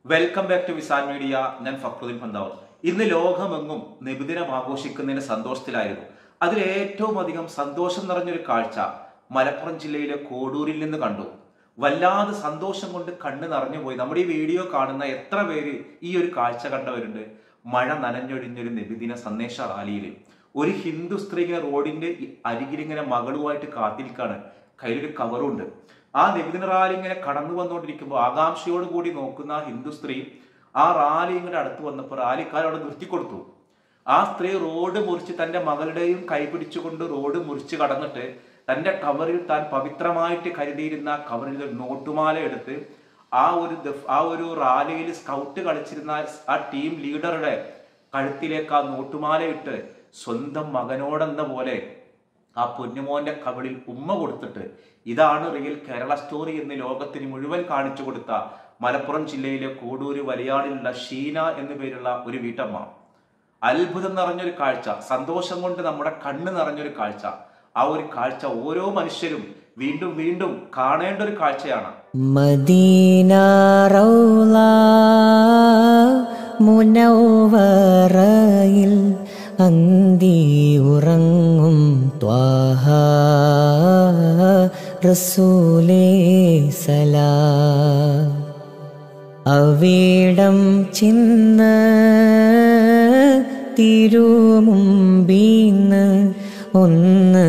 welcome back to Visan media ഞാൻ ഫക്രുദ്ദീൻ പന്താവ് ഇന്ന് ലോകമെങ്ങും നബിദിനം ആഘോഷിക്കുന്നതിന്റെ സന്തോഷത്തിലായിരുന്നു അതിൽ ഏറ്റവും അധികം സന്തോഷം നിറഞ്ഞൊരു കാഴ്ച മലപ്പുറം ജില്ലയിലെ കോഡൂരിൽ നിന്ന് കണ്ടു വല്ലാതെ സന്തോഷം കൊണ്ട് കണ്ണ് നിറഞ്ഞു പോയി നമ്മുടെ ഈ വീഡിയോ കാണുന്ന എത്ര പേര് ഈ ഒരു കാഴ്ച കണ്ടവരുണ്ട് മഴ നനഞ്ഞൊഴിഞ്ഞൊരു നബിദിന സന്ദേശ റാലിയിൽ ഒരു ഹിന്ദു സ്ത്രീ ഇങ്ങനെ റോഡിന്റെ ഈ അരികിലിങ്ങനെ മകളുമായിട്ട് കാത്തിരിക്കാണ് കയ്യിലൊരു കവറുണ്ട് ആ നബിദിന റാലി ഇങ്ങനെ കടന്നു വന്നുകൊണ്ടിരിക്കുമ്പോൾ ആകാംക്ഷയോട് കൂടി നോക്കുന്ന ആ ഹിന്ദു സ്ത്രീ ആ റാലി ഇങ്ങനെ അടുത്ത് വന്നപ്പോൾ റാലിക്കാർ അവിടെ നിർത്തിക്കൊടുത്തു ആ സ്ത്രീ റോഡ് മുറിച്ച് തന്റെ മകളുടെയും കൈ പിടിച്ചുകൊണ്ട് റോഡ് മുറിച്ച് കടന്നിട്ട് തന്റെ കവറിൽ താൻ പവിത്രമായിട്ട് കരുതിയിരുന്ന കവറിൽ ഒരു നോട്ടുമാല എടുത്ത് ആ ഒരു ദഫ്- ആ ഒരു റാലിയിൽ സ്കൗട്ട് കളിച്ചിരുന്ന ആ ടീം ലീഡറുടെ കഴുത്തിലേക്ക് ആ നോട്ടുമാല ഇട്ട് സ്വന്തം മകനോടെന്ന പോലെ ആ പൊന്നുമോന്റെ കവിളിൽ ഉമ്മ കൊടുത്തിട്ട് ഇതാണ് റിയൽ കേരള സ്റ്റോറി എന്ന് ലോകത്തിന് മുഴുവൻ കാണിച്ചു കൊടുത്ത മലപ്പുറം ജില്ലയിലെ കോടൂര് വലിയാടിലുള്ള ഷീന എന്നു പേരുള്ള ഒരു വീട്ടമ്മ അത്ഭുതം നിറഞ്ഞൊരു കാഴ്ച സന്തോഷം കൊണ്ട് നമ്മുടെ കണ്ണ് നിറഞ്ഞൊരു കാഴ്ച ആ ഒരു കാഴ്ച ഓരോ മനുഷ്യരും വീണ്ടും വീണ്ടും കാണേണ്ട ഒരു കാഴ്ചയാണ് മദീന റൗള മുനവറയിൽ അന്തി ഉറങ്ങും ത്വാഹ റസൂലേ സലാം അവിടം ചിന്ന് തിരുമുമ്പീന്ന് ഒന്ന്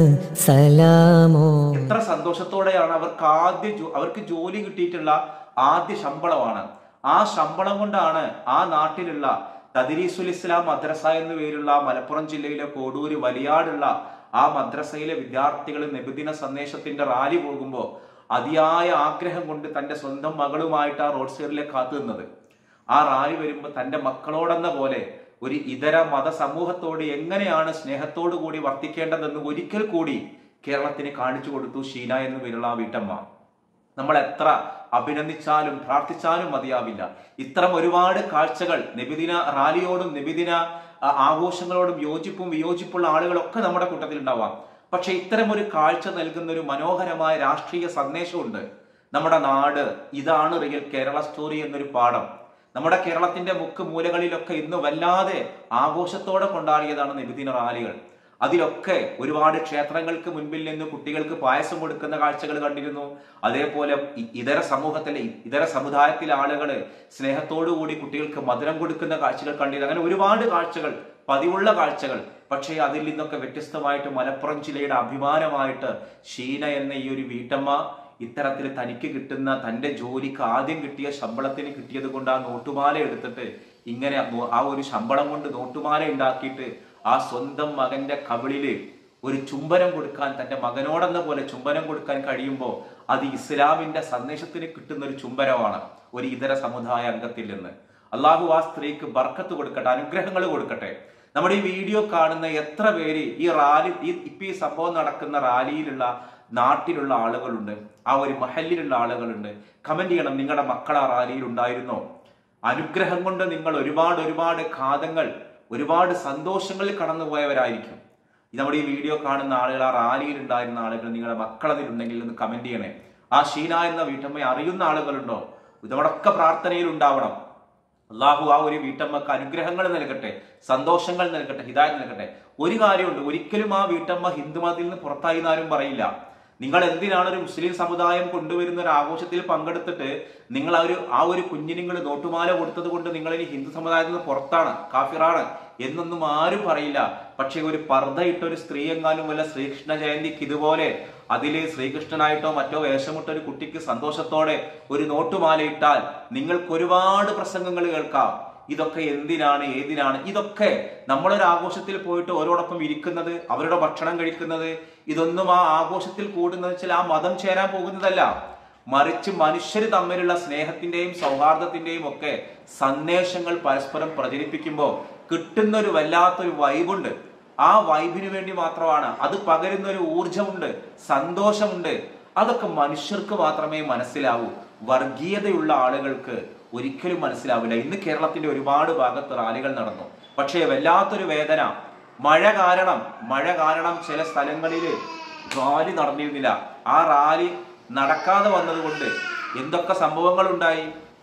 സലാമോ എത്ര സന്തോഷത്തോടെയാണ് അവർക്ക് ആദ്യ ജോ- അവർക്ക് ജോലി കിട്ടിയിട്ടുള്ള ആദ്യ ശമ്പളമാണ് ആ ശമ്പളം കൊണ്ടാണ് ആ നാട്ടിലുള്ള തദ്രീസുൽ ഇസ്ലാം മദ്രസ എന്നു പേരുള്ള മലപ്പുറം ജില്ലയിലെ കോടൂര് വലിയാടുള്ള ആ മദ്രസയിലെ വിദ്യാർത്ഥികൾ നബിദിന സന്ദേശത്തിന്റെ റാലി പോകുമ്പോൾ അതിയായ ആഗ്രഹം കൊണ്ട് തന്റെ സ്വന്തം മകളുമായിട്ട് ആ റോഡ് സൈഡിലേക്ക് കാത്തു നിന്നത് ആ റാലി വരുമ്പോൾ തന്റെ മക്കളോടെന്ന പോലെ ഒരു ഇതര മത സമൂഹത്തോട് എങ്ങനെയാണ് സ്നേഹത്തോടു കൂടി വർത്തിക്കേണ്ടതെന്ന് ഒരിക്കൽ കൂടി കേരളത്തിന് കാണിച്ചു കൊടുത്തു ഷീന എന്നു പേരുള്ള ആ വീട്ടമ്മ നമ്മൾ എത്ര അഭിനന്ദിച്ചാലും പ്രാർത്ഥിച്ചാലും മതിയാവില്ല ഇത്തരം ഒരുപാട് കാഴ്ചകൾ നബിദിന റാലിയോടും നബിദിന ആ, ആഘോഷങ്ങളോടും യോജിപ്പും വിയോജിപ്പുള്ള ആളുകളൊക്കെ നമ്മുടെ കൂട്ടത്തിൽ ഉണ്ടാവാം പക്ഷെ ഇത്തരം ഒരു കാഴ്ച നൽകുന്ന ഒരു മനോഹരമായ രാഷ്ട്രീയ സന്ദേശമുണ്ട് നമ്മുടെ നാട് ഇതാണ് റിയൽ കേരള സ്റ്റോറി എന്നൊരു പാഠം നമ്മുടെ കേരളത്തിന്റെ മുക്ക് മൂലകളിലൊക്കെ ഇന്ന് വല്ലാതെ ആഘോഷത്തോടെ കൊണ്ടാടിയതാണ് നബിദിന റാലികൾ അതിലൊക്കെ ഒരുപാട് ക്ഷേത്രങ്ങൾക്ക് മുൻപിൽ നിന്ന് കുട്ടികൾക്ക് പായസം കൊടുക്കുന്ന കാഴ്ചകൾ കണ്ടിരുന്നു അതേപോലെ ഇ- ഇതര സമൂഹത്തിലെ ഇ- ഇതര സമുദായത്തിലെ ആളുകള് സ്നേഹത്തോടു കൂടി കുട്ടികൾക്ക് മധുരം കൊടുക്കുന്ന കാഴ്ചകൾ കണ്ടിരുന്നു അങ്ങനെ ഒരുപാട് കാഴ്ചകൾ പതിവുള്ള കാഴ്ചകൾ പക്ഷേ അതിൽ നിന്നൊക്കെ വ്യത്യസ്തമായിട്ട് മലപ്പുറം ജില്ലയുടെ അഭിമാനമായിട്ട് ഷീന എന്ന ഈ ഒരു വീട്ടമ്മ ഇത്തരത്തിൽ തനിക്ക് കിട്ടുന്ന തന്റെ ജോലിക്ക് ആദ്യം കിട്ടിയ ശമ്പളത്തിന് കിട്ടിയത് കൊണ്ട് ആ നോട്ടുമാല എടുത്തിട്ട് ഇങ്ങനെ നോ- ആ ഒരു ശമ്പളം കൊണ്ട് നോട്ടുമാല ഉണ്ടാക്കിയിട്ട് ആ സ്വന്തം മകന്റെ കവിളില് ഒരു ചുംബനം കൊടുക്കാൻ തന്റെ മകനോടെന്ന പോലെ ചുംബനം കൊടുക്കാൻ കഴിയുമ്പോൾ അത് ഇസ്ലാമിന്റെ സന്ദേശത്തിന് കിട്ടുന്ന ഒരു ചുംബനമാണ് ഒരു ഇതര സമുദായ അംഗത്തിൽ നിന്ന് അള്ളാഹു ആ സ്ത്രീക്ക് ബർക്കത്ത് കൊടുക്കട്ടെ അനുഗ്രഹങ്ങൾ കൊടുക്കട്ടെ നമ്മുടെ ഈ വീഡിയോ കാണുന്ന എത്ര പേര് ഈ റാലി ഈ ഇപ്പൊ ഈ സംഭവം നടക്കുന്ന റാലിയിലുള്ള നാട്ടിലുള്ള ആളുകളുണ്ട് ആ ഒരു മഹലിലുള്ള ആളുകളുണ്ട് കമന്റ് ചെയ്യണം നിങ്ങളുടെ മക്കൾ ആ റാലിയിൽ ഉണ്ടായിരുന്നോ അനുഗ്രഹം കൊണ്ട് നിങ്ങൾ ഒരുപാട് ഒരുപാട് ഘാതങ്ങൾ ഒരുപാട് സന്തോഷങ്ങളിൽ കടന്നുപോയവരായിരിക്കും ഈ നമ്മുടെ ഈ വീഡിയോ കാണുന്ന ആളുകൾ ആ റാലിയിൽ ഉണ്ടായിരുന്ന ആളുകൾ നിങ്ങളുടെ മക്കൾ അതിലുണ്ടെങ്കിൽ ഒന്ന് കമന്റ് ചെയ്യണേ ആ ഷീന എന്ന വീട്ടമ്മയെ അറിയുന്ന ആളുകളുണ്ടോ ഇതോടൊക്കെ പ്രാർത്ഥനയിൽ ഉണ്ടാവണം അള്ളാഹു ആ ഒരു വീട്ടമ്മക്ക് അനുഗ്രഹങ്ങൾ നൽകട്ടെ സന്തോഷങ്ങൾ നൽകട്ടെ ഹിദായത് നൽകട്ടെ ഒരു കാര്യമുണ്ട് ഒരിക്കലും ആ വീട്ടമ്മ ഹിന്ദുമതത്തിൽ നിന്ന് പുറത്തായി എന്നാരും പറയില്ല നിങ്ങൾ എന്തിനാണ് ഒരു മുസ്ലിം സമുദായം കൊണ്ടുവരുന്ന ഒരു ആഘോഷത്തിൽ പങ്കെടുത്തിട്ട് നിങ്ങൾ ആ ഒരു ആ ഒരു കുഞ്ഞിന് നിങ്ങൾ നോട്ടുമാല കൊടുത്തത് കൊണ്ട് നിങ്ങൾ ഇനി ഹിന്ദു സമുദായത്തിൽ നിന്ന് പുറത്താണ് കാഫിറാണ് എന്നൊന്നും ആരും പറയില്ല പക്ഷെ ഒരു പർദ്ദ ഇട്ട ഒരു സ്ത്രീ എങ്ങാനും വല്ല ശ്രീകൃഷ്ണ ജയന്തിക്ക് ഇതുപോലെ അതില് ശ്രീകൃഷ്ണനായിട്ടോ മറ്റോ വേഷമിട്ട ഒരു കുട്ടിക്ക് സന്തോഷത്തോടെ ഒരു നോട്ടുമാല ഇട്ടാൽ നിങ്ങൾക്ക് ഒരുപാട് പ്രസംഗങ്ങൾ കേൾക്കാം ഇതൊക്കെ എന്തിനാണ് ഏതിനാണ് ഇതൊക്കെ നമ്മളൊരു ആഘോഷത്തിൽ പോയിട്ട് ഓരോടൊപ്പം ഇരിക്കുന്നത് അവരുടെ ഭക്ഷണം കഴിക്കുന്നത് ഇതൊന്നും ആ ആഘോഷത്തിൽ കൂടുന്നത് വെച്ചാൽ ആ മതം ചേരാൻ പോകുന്നതല്ല മറിച്ച് മനുഷ്യർ തമ്മിലുള്ള സ്നേഹത്തിന്റെയും സൗഹാർദ്ദത്തിന്റെയും ഒക്കെ സന്ദേശങ്ങൾ പരസ്പരം പ്രചരിപ്പിക്കുമ്പോൾ കിട്ടുന്ന ഒരു വല്ലാത്തൊരു വൈബുണ്ട് ആ വൈബിന് വേണ്ടി മാത്രമാണ് അത് പകരുന്ന ഒരു ഊർജമുണ്ട് സന്തോഷമുണ്ട് അതൊക്കെ മനുഷ്യർക്ക് മാത്രമേ മനസ്സിലാവൂ വർഗീയതയുള്ള ആളുകൾക്ക് ഒരിക്കലും മനസ്സിലാവില്ല ഇന്ന് കേരളത്തിന്റെ ഒരുപാട് ഭാഗത്ത് റാലികൾ നടന്നു പക്ഷേ വല്ലാത്തൊരു വേദന മഴ കാരണം മഴ കാരണം ചില സ്ഥലങ്ങളിൽ റാലി നടന്നിരുന്നില്ല ആ റാലി നടക്കാതെ വന്നതുകൊണ്ട് എന്തൊക്കെ സംഭവങ്ങൾ ഉണ്ടായി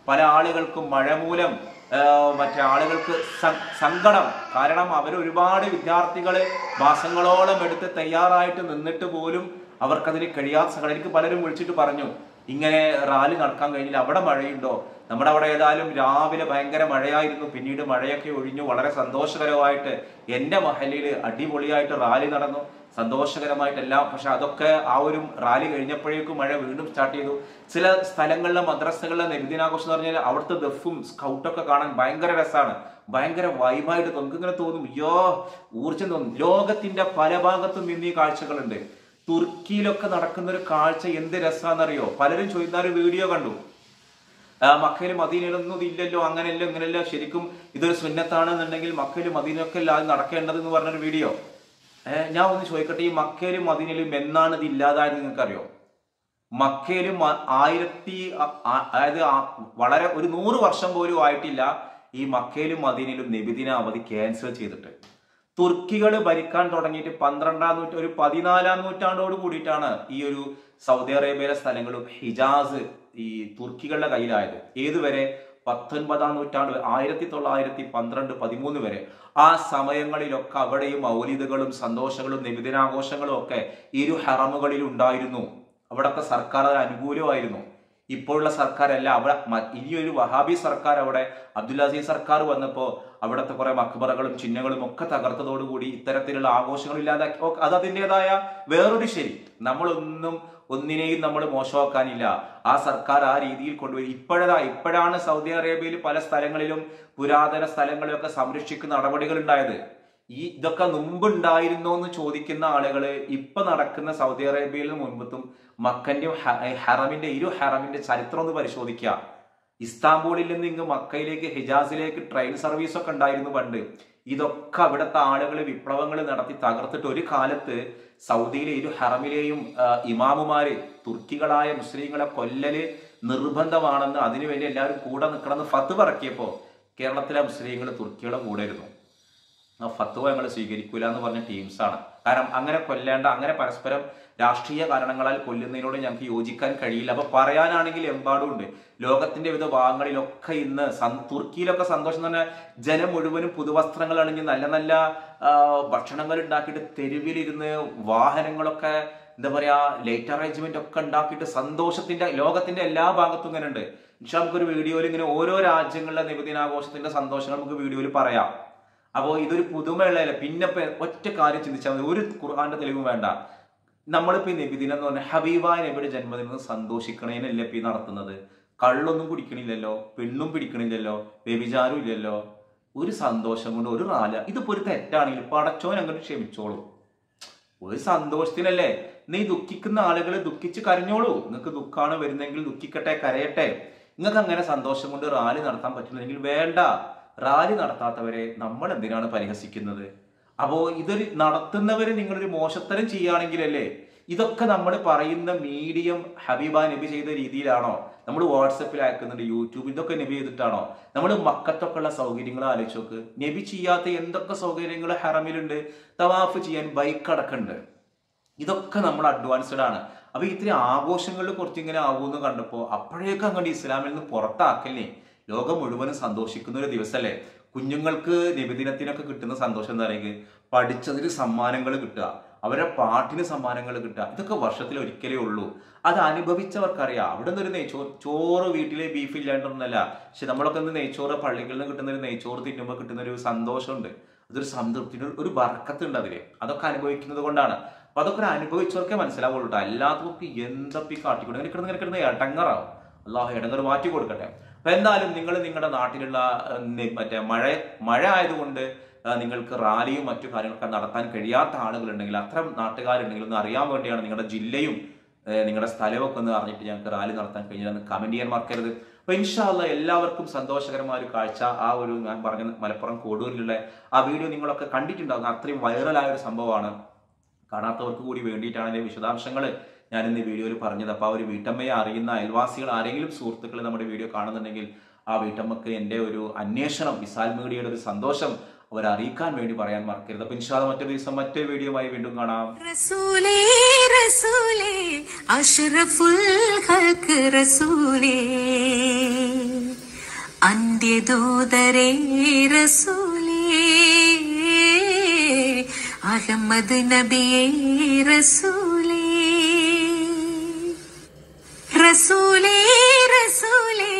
പല ആളുകൾക്കും മഴ മൂലം ആ, മറ്റേ ആളുകൾക്ക് സ- സങ്കടം കാരണം അവർ ഒരുപാട് വിദ്യാർത്ഥികൾ മാസങ്ങളോളം എടുത്ത് തയ്യാറായിട്ട് നിന്നിട്ട് പോലും അവർക്കതിന് കഴിയാത്ത സങ്കടം എനിക്ക് പലരും വിളിച്ചിട്ട് പറഞ്ഞു ഇങ്ങനെ റാലി നടക്കാൻ കഴിഞ്ഞില്ല അവിടെ മഴയുണ്ടോ നമ്മുടെ അവിടെ ഏതായാലും രാവിലെ ഭയങ്കര മഴയായിരുന്നു പിന്നീട് മഴയൊക്കെ ഒഴിഞ്ഞു വളരെ സന്തോഷകരമായിട്ട് എൻ്റെ മഹലിൽ അടിപൊളിയായിട്ട് റാലി നടന്നു സന്തോഷകരമായിട്ടെല്ലാം പക്ഷെ അതൊക്കെ ആ ഒരു റാലി കഴിഞ്ഞപ്പോഴേക്കും മഴ വീണ്ടും സ്റ്റാർട്ട് ചെയ്തു ചില സ്ഥലങ്ങളിലെ മദ്രസകളിലെ നബിദിനാഘോഷം എന്ന് പറഞ്ഞാൽ അവിടുത്തെ ദഫും സ്കൗട്ടൊക്കെ കാണാൻ ഭയങ്കര രസമാണ് ഭയങ്കര വൈബായിട്ട് നമുക്ക് ഇങ്ങനെ തോന്നും അയ്യോ ഊർജ്ജം തോന്നും ലോകത്തിന്റെ പല ഭാഗത്തും ഇന്ന് ഈ കാഴ്ചകളുണ്ട് തുർക്കിയിലൊക്കെ നടക്കുന്ന ഒരു കാഴ്ച എന്ത് രസമാണെന്നറിയോ പലരും ചോദിക്കുന്ന ഒരു വീഡിയോ കണ്ടു ആ, മക്കയിലും മദീനയിലൊന്നും ഇതില്ലല്ലോ അങ്ങനെയല്ലോ ഇങ്ങനെയല്ലോ ശരിക്കും ഇതൊരു സുന്നത്താണെന്നുണ്ടെങ്കിൽ മക്കയിലും മദീനയൊക്കെ അല്ല അത് നടക്കേണ്ടത് എന്ന് പറഞ്ഞൊരു വീഡിയോ ഏഹ് ഞാൻ ഒന്ന് ചോദിക്കട്ടെ ഈ മക്കയിലും മദീനയിലും എന്നാണ് ഇത് ഇല്ലാതായത് നിങ്ങൾക്കറിയോ മക്കയിലും മ- ആയിരത്തി അ- ആ- അതായത് ആ- വളരെ ഒരു നൂറ് വർഷം പോലും ആയിട്ടില്ല ഈ മക്കയിലും മദീനയിലും നബിദിന അവധി ക്യാൻസൽ ചെയ്തിട്ട് തുർക്കികൾ ഭരിക്കാൻ തുടങ്ങിയിട്ട് പന്ത്രണ്ടാം നൂറ്റ ഒരു പതിനാലാം നൂറ്റാണ്ടോട് കൂടിയിട്ടാണ് ഈ ഒരു സൗദി അറേബ്യയിലെ സ്ഥലങ്ങളും ഹിജാസ് ഈ തുർക്കികളുടെ കയ്യിലായത് ഏതുവരെ പത്തൊൻപതാം നൂറ്റാണ്ട് ആയിരത്തി തൊള്ളായിരത്തി പന്ത്രണ്ട് പതിമൂന്ന് വരെ ആ സമയങ്ങളിലൊക്കെ അവിടെയും മൗലിദുകളും സന്തോഷങ്ങളും നബിദിനാഘോഷങ്ങളും ഒക്കെ ഇരു ഹറമുകളിൽ ഉണ്ടായിരുന്നു അവിടൊക്കെ സർക്കാർ അത് അനുകൂലമായിരുന്നു ഇപ്പോഴുള്ള സർക്കാരല്ല അവിടെ മ- ഇനിയൊരു വഹാബി സർക്കാർ അവിടെ അബ്ദുൽ അസീസ് സർക്കാർ വന്നപ്പോൾ അവിടുത്തെ കുറെ മക്ബറകളും ചിഹ്നങ്ങളും ഒക്കെ തകർത്തതോടുകൂടി ഇത്തരത്തിലുള്ള ആഘോഷങ്ങൾ ഇല്ലാതാക്കി ഓ, അത് അതിൻ്റെതായ വേറൊരു ശരി നമ്മളൊന്നും ഒന്നിനെയും നമ്മൾ മോശമാക്കാനില്ല ആ സർക്കാർ ആ രീതിയിൽ കൊണ്ടുപോയി ഇപ്പോഴതാ ഇപ്പോഴാണ് സൗദി അറേബ്യയിൽ പല സ്ഥലങ്ങളിലും പുരാതന സ്ഥലങ്ങളെയൊക്കെ സംരക്ഷിക്കുന്ന നടപടികൾ ഉണ്ടായത് ഈ ഇതൊക്കെ മുമ്പ് ഉണ്ടായിരുന്നോ എന്ന് ചോദിക്കുന്ന ആളുകള് ഇപ്പൊ നടക്കുന്ന സൗദി അറേബ്യയിലും മുൻപത്തും മക്കന്റെ ഹറമിന്റെ ഇരു ഹറമിന്റെ ചരിത്രം ഒന്ന് പരിശോധിക്കുക ഇസ്താംബൂളിൽ നിന്ന് ഇങ്ങ് മക്കയിലേക്ക് ഹിജാസിലേക്ക് ട്രെയിൻ സർവീസ് ഒക്കെ ഉണ്ടായിരുന്നു പണ്ട് ഇതൊക്കെ അവിടുത്തെ ആളുകൾ വിപ്ലവങ്ങൾ നടത്തി തകർത്തിട്ട് ഒരു കാലത്ത് സൗദിയിലെ ഇരു ഹറമിലെയും ആ, ഇമാമുമാര് തുർക്കികളായ മുസ്ലിങ്ങളെ കൊല്ലല് നിർബന്ധമാണെന്ന് അതിനുവേണ്ടി എല്ലാവരും കൂടെ നിൽക്കണമെന്ന് ഫത്ത് ഇറക്കിയപ്പോ കേരളത്തിലെ മുസ്ലിങ്ങൾ തുർക്കികളെ കൂടെ ഇരുന്നു ആ ഫത്വ ഞങ്ങൾ സ്വീകരിക്കൂല എന്ന് പറഞ്ഞ ടീംസാണ് കാരണം അങ്ങനെ കൊല്ലേണ്ട അങ്ങനെ പരസ്പരം രാഷ്ട്രീയ കാരണങ്ങളാൽ കൊല്ലുന്നതിനോട് ഞങ്ങൾക്ക് യോജിക്കാൻ കഴിയില്ല അപ്പൊ പറയാനാണെങ്കിൽ എമ്പാടും ഉണ്ട് ലോകത്തിന്റെ വിവിധ ഭാഗങ്ങളിലൊക്കെ ഇന്ന് സൻ- തുർക്കിയിലൊക്കെ സന്തോഷം എന്ന് പറഞ്ഞാൽ ജനം മുഴുവനും പുതുവസ്ത്രങ്ങൾ അണിഞ്ഞ് നല്ല നല്ല ആ, ഭക്ഷണങ്ങൾ ഉണ്ടാക്കിയിട്ട് തെരുവിലിരുന്ന് വാഹനങ്ങളൊക്കെ എന്താ പറയാ ലൈറ്റ് അറേഞ്ച്മെന്റ് ഒക്കെ ഉണ്ടാക്കിയിട്ട് സന്തോഷത്തിന്റെ ലോകത്തിന്റെ എല്ലാ ഭാഗത്തും ഇങ്ങനെ ഉണ്ട് പക്ഷെ നമുക്കൊരു വീഡിയോയിൽ ഇങ്ങനെ ഓരോ രാജ്യങ്ങളിലെ നിബദിനാഘോഷത്തിന്റെ സന്തോഷങ്ങൾ നമുക്ക് വീഡിയോയിൽ പറയാം അപ്പോൾ ഇതൊരു പുതുമയുള്ളതല്ല പിന്നെ ഇപ്പൊ ഒറ്റ കാര്യം ചിന്തിച്ചാൽ മതി ഒരു ഖുർആന്റെ തെളിവും വേണ്ട നമ്മളിപ്പോ ഈ നബിദിനം എന്ന് പറഞ്ഞാൽ ഹബീബായ നബിയുടെ ജന്മദിനം സന്തോഷിക്കണേനല്ലേ ഇപ്പൊ ഈ നടത്തുന്നത് കള്ളൊന്നും കുടിക്കണില്ലല്ലോ പെണ്ണും പിടിക്കണില്ലല്ലോ വ്യഭിചാരം ഇല്ലല്ലോ ഒരു സന്തോഷം കൊണ്ട് ഒരു റാല ഇതിപ്പോ ഒരു തെറ്റാണെങ്കിൽ പടച്ചോൻ അങ്ങോട്ട് ക്ഷമിച്ചോളൂ ഒരു സന്തോഷത്തിനല്ലേ നീ ദുഃഖിക്കുന്ന ആളുകൾ ദുഃഖിച്ച് കരഞ്ഞോളൂ നിങ്ങൾക്ക് ദുഃഖാണ് വരുന്നെങ്കിൽ ദുഃഖിക്കട്ടെ കരയട്ടെ നിങ്ങൾക്ക് അങ്ങനെ സന്തോഷം കൊണ്ട് റാലി നടത്താൻ പറ്റുന്നില്ലെങ്കിൽ വേണ്ട റാലി നടത്താത്തവരെ നമ്മൾ എന്തിനാണ് പരിഹസിക്കുന്നത് അപ്പോ ഇതൊരു നടത്തുന്നവര് നിങ്ങളൊരു മോശത്തരം ചെയ്യുകയാണെങ്കിലല്ലേ ഇതൊക്കെ നമ്മൾ പറയുന്ന മീഡിയം ഹബീബ നബി ചെയ്ത രീതിയിലാണോ നമ്മൾ വാട്സപ്പിൽ അയക്കുന്നുണ്ട് യൂട്യൂബ് ഇതൊക്കെ നബി ചെയ്തിട്ടാണോ നമ്മൾ മക്കത്തൊക്കെ ഉള്ള സൗകര്യങ്ങൾ ആലോചിച്ച് നോക്ക് നബി ചെയ്യാത്ത എന്തൊക്കെ സൗകര്യങ്ങൾ ഹറമിലുണ്ട് തവാഫ് ചെയ്യാൻ ബൈക്ക് അടക്കമുണ്ട് ഇതൊക്കെ നമ്മൾ അഡ്വാൻസ്ഡ് ആണ് അപ്പൊ ഇത്തിരി ആഘോഷങ്ങളിൽ കുറച്ച് ഇങ്ങനെ ആകുമെന്ന് കണ്ടപ്പോ അപ്പോഴേക്കും അങ്ങോട്ട് ഇസ്ലാമിൽ നിന്ന് പുറത്താക്കല്ലേ ലോകം മുഴുവനും സന്തോഷിക്കുന്ന ഒരു ദിവസമല്ലേ കുഞ്ഞുങ്ങൾക്ക് നബിദിനത്തിനൊക്കെ കിട്ടുന്ന സന്തോഷം എന്താ പറയുക പഠിച്ചതിന് സമ്മാനങ്ങൾ കിട്ടുക അവരുടെ പാട്ടിന് സമ്മാനങ്ങൾ കിട്ടുക ഇതൊക്കെ വർഷത്തിൽ ഒരിക്കലേ ഉള്ളൂ അത് അനുഭവിച്ചവർക്കറിയാം അവിടെ നിന്ന് ഒരു നെയ്ച്ചോറ് ചോറ് വീട്ടിലെ ബീഫ് ഇല്ലാണ്ടൊന്നല്ല പക്ഷെ നമ്മളൊക്കെ ഇന്ന് നെയ്ച്ചോറ് പള്ളികളിൽ നിന്ന് കിട്ടുന്ന ഒരു നെയ്ച്ചോറ് തിന്നുമ്പോൾ കിട്ടുന്ന ഒരു സന്തോഷമുണ്ട് അതൊരു സംതൃപ്തിയുടെ ഒരു ബർക്കത്തുണ്ട് അതില് അതൊക്കെ അനുഭവിക്കുന്നത് കൊണ്ടാണ് അപ്പൊ അതൊക്കെ ഒരു അനുഭവിച്ചവർക്കേ മനസ്സിലാവുള്ളൂ കേട്ടോ അല്ലാത്തവർക്ക് എന്തൊക്കെ കാട്ടിക്കൊണ്ട് ഇങ്ങനെ കിടന്ന് ഇങ്ങനെ കിടന്ന് ഇടങ്ങറാവും അള്ളാഹു ഇടങ്ങർ മാറ്റി കൊടുക്കട്ടെ അപ്പൊ എന്തായാലും നിങ്ങൾ നിങ്ങളുടെ നാട്ടിലുള്ള ഏഹ്, നി- മറ്റേ മഴ മഴ ആയതുകൊണ്ട് ഏഹ്, നിങ്ങൾക്ക് റാലിയും മറ്റു കാര്യങ്ങളൊക്കെ നടത്താൻ കഴിയാത്ത ആളുകളുണ്ടെങ്കിൽ അത്തരം നാട്ടുകാരുണ്ടെങ്കിൽ ഒന്ന് അറിയാൻ വേണ്ടിയാണ് നിങ്ങളുടെ ജില്ലയും ഏഹ്, നിങ്ങളുടെ സ്ഥലവും ഒക്കെ ഒന്ന് അറിഞ്ഞിട്ട് ഞങ്ങൾക്ക് റാലി നടത്താൻ കഴിഞ്ഞാൽ കമന്റ് ചെയ്യാൻ മറക്കരുത് അപ്പൊ ഇൻഷാല്ല എല്ലാവർക്കും സന്തോഷകരമായ ഒരു കാഴ്ച ആ ഒരു ഞാൻ പറഞ്ഞ മലപ്പുറം കോടൂരിലുള്ള ആ വീഡിയോ നിങ്ങളൊക്കെ കണ്ടിട്ടുണ്ടാകും അത്രയും വൈറലായ ഒരു സംഭവമാണ് കാണാത്തവർക്ക് കൂടി വേണ്ടിയിട്ടാണ് അതിന്റെ വിശദാംശങ്ങൾ ഞാൻ ഇന്ന് ഈ വീഡിയോയിൽ പറഞ്ഞത് അപ്പോൾ ആ ഒരു വീട്ടമ്മയെ അറിയുന്ന അയൽവാസികൾ ആരെങ്കിലും സുഹൃത്തുക്കൾ നമ്മുടെ വീഡിയോ കാണുന്നുണ്ടെങ്കിൽ ആ വീട്ടമ്മക്ക് എൻ്റെ ഒരു അന്വേഷണം വിസാൽ മീഡിയയുടെ ഒരു സന്തോഷം അവരെ അറിയിക്കാൻ വേണ്ടി പറയാൻ മറക്കരുത് അപ്പൊ ഇൻഷാല്ല മറ്റൊരു ദിവസം മറ്റൊരു വീഡിയോയുമായി വീണ്ടും കാണാം റസൂലേ റസൂലേ അഷ്റഫുൽ ഖൽഖ് റസൂലേ അന്ത്യദൂതരേ റസൂലേ അഹമ്മദ് നബിയേ റസൂലേ റസൂലേ റസൂലേ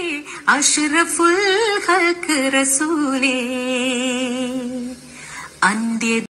അഷ്റഫുൽ ഖൽക്ക് റസൂലേ അന്ത്യ